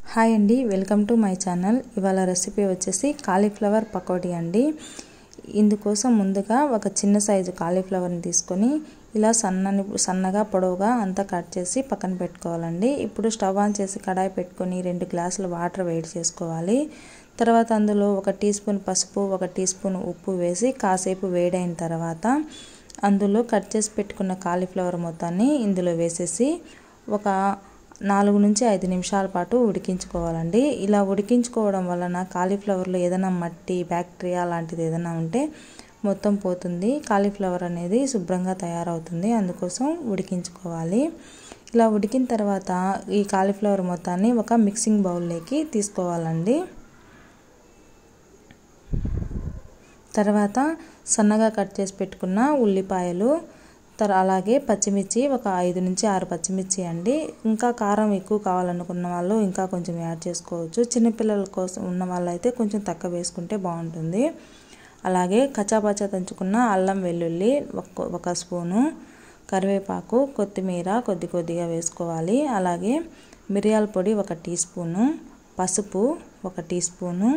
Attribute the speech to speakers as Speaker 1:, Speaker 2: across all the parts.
Speaker 1: hi అండి welcome to my channel ఇవాళ recipe వచ్చేసి కాలీఫ్లవర్ పకోడీ అండి ఇందుకోసం ముందుగా ఒక చిన్న సైజు కాలీఫ్లవర్ని తీసుకొని ఇలా సన్నని సన్నగా పొడవుగా అంతా కట్ చేసి పక్కన పెట్టుకోవాలండి ఇప్పుడు స్టవ్ ఆన్ చేసి కడాయి పెట్టుకొని రెండు గ్లాసులు వాటర్ వేడి చేసుకోవాలి తర్వాత అందులో ఒక టీ స్పూన్ పసుపు ఒక టీ స్పూన్ ఉప్పు వేసి కాసేపు వేడైన తర్వాత అందులో కట్ చేసి పెట్టుకున్న కాలీఫ్లవర్ మొత్తాన్ని ఇందులో వేసేసి ఒక నాలుగు నుంచి ఐదు నిమిషాల పాటు ఉడికించుకోవాలండి ఇలా ఉడికించుకోవడం వలన కాలీఫ్లవర్లో ఏదైనా మట్టి బ్యాక్టీరియా లాంటిది ఏదైనా ఉంటే మొత్తం పోతుంది కాలీఫ్లవర్ అనేది శుభ్రంగా తయారవుతుంది అందుకోసం ఉడికించుకోవాలి ఇలా ఉడికిన తర్వాత ఈ కాలీఫ్లవర్ మొత్తాన్ని ఒక మిక్సింగ్ బౌల్లోకి తీసుకోవాలండి తర్వాత సన్నగా కట్ చేసి పెట్టుకున్న ఉల్లిపాయలు తర అలాగే పచ్చిమిర్చి ఒక ఐదు నుంచి ఆరు పచ్చిమిర్చి అండి ఇంకా కారం ఎక్కువ కావాలనుకున్న వాళ్ళు ఇంకా కొంచెం యాడ్ చేసుకోవచ్చు చిన్నపిల్లల కోసం ఉన్న వాళ్ళు అయితే కొంచెం తక్కువ వేసుకుంటే బాగుంటుంది అలాగే కచ్చాపచ్చా దంచుకున్న అల్లం వెల్లుల్లి ఒక ఒక స్పూను కరివేపాకు కొత్తిమీర కొద్ది కొద్దిగా వేసుకోవాలి అలాగే మిరియాల పొడి ఒక టీ స్పూను పసుపు ఒక టీ స్పూను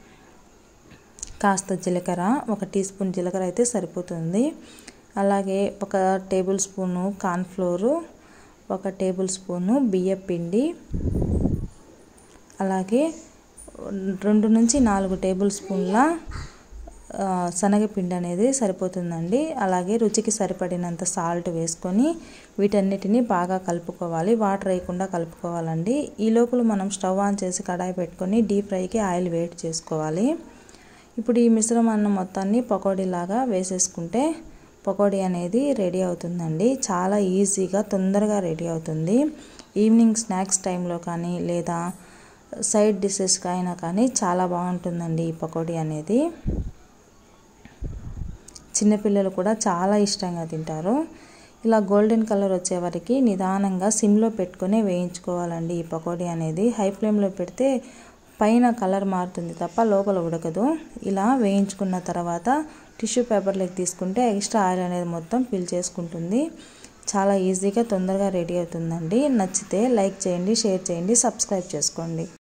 Speaker 1: కాస్త జీలకర్ర ఒక టీ స్పూన్ జీలకర్ర అయితే సరిపోతుంది అలాగే ఒక టేబుల్ స్పూను కార్న్ఫ్లోరు ఒక టేబుల్ స్పూను బియ్యం పిండి అలాగే రెండు నుంచి నాలుగు టేబుల్ స్పూన్ల శనగపిండి అనేది సరిపోతుందండి అలాగే రుచికి సరిపడినంత సాల్ట్ వేసుకొని వీటన్నిటిని బాగా కలుపుకోవాలి వాటర్ వేయకుండా కలుపుకోవాలండి ఈ లోపల మనం స్టవ్ ఆన్ చేసి కడాయి పెట్టుకొని డీప్ ఫ్రైకి ఆయిల్ వేట్ చేసుకోవాలి ఇప్పుడు ఈ మిశ్రమాన్ని మొత్తాన్ని పకోడీలాగా వేసేసుకుంటే పకోడీ అనేది రెడీ అవుతుందండి చాలా ఈజీగా తొందరగా రెడీ అవుతుంది ఈవినింగ్ స్నాక్స్ టైంలో కానీ లేదా సైడ్ డిషెస్కి అయినా కానీ చాలా బాగుంటుందండి ఈ పకోడీ అనేది చిన్నపిల్లలు కూడా చాలా ఇష్టంగా తింటారు ఇలా గోల్డెన్ కలర్ వచ్చే వరకు నిదానంగా సిమ్లో పెట్టుకొని వేయించుకోవాలండి ఈ పకోడీ అనేది హై ఫ్లేమ్లో పెడితే పైన కలర్ మారుతుంది తప్ప లోపల ఉడకదు ఇలా వేయించుకున్న తర్వాత టిష్యూ పేపర్లోకి తీసుకుంటే ఎక్స్ట్రా ఆయిల్ అనేది మొత్తం ఫిల్ చేసుకుంటుంది చాలా ఈజీగా తొందరగా రెడీ అవుతుందండి నచ్చితే లైక్ చేయండి షేర్ చేయండి సబ్స్క్రైబ్ చేసుకోండి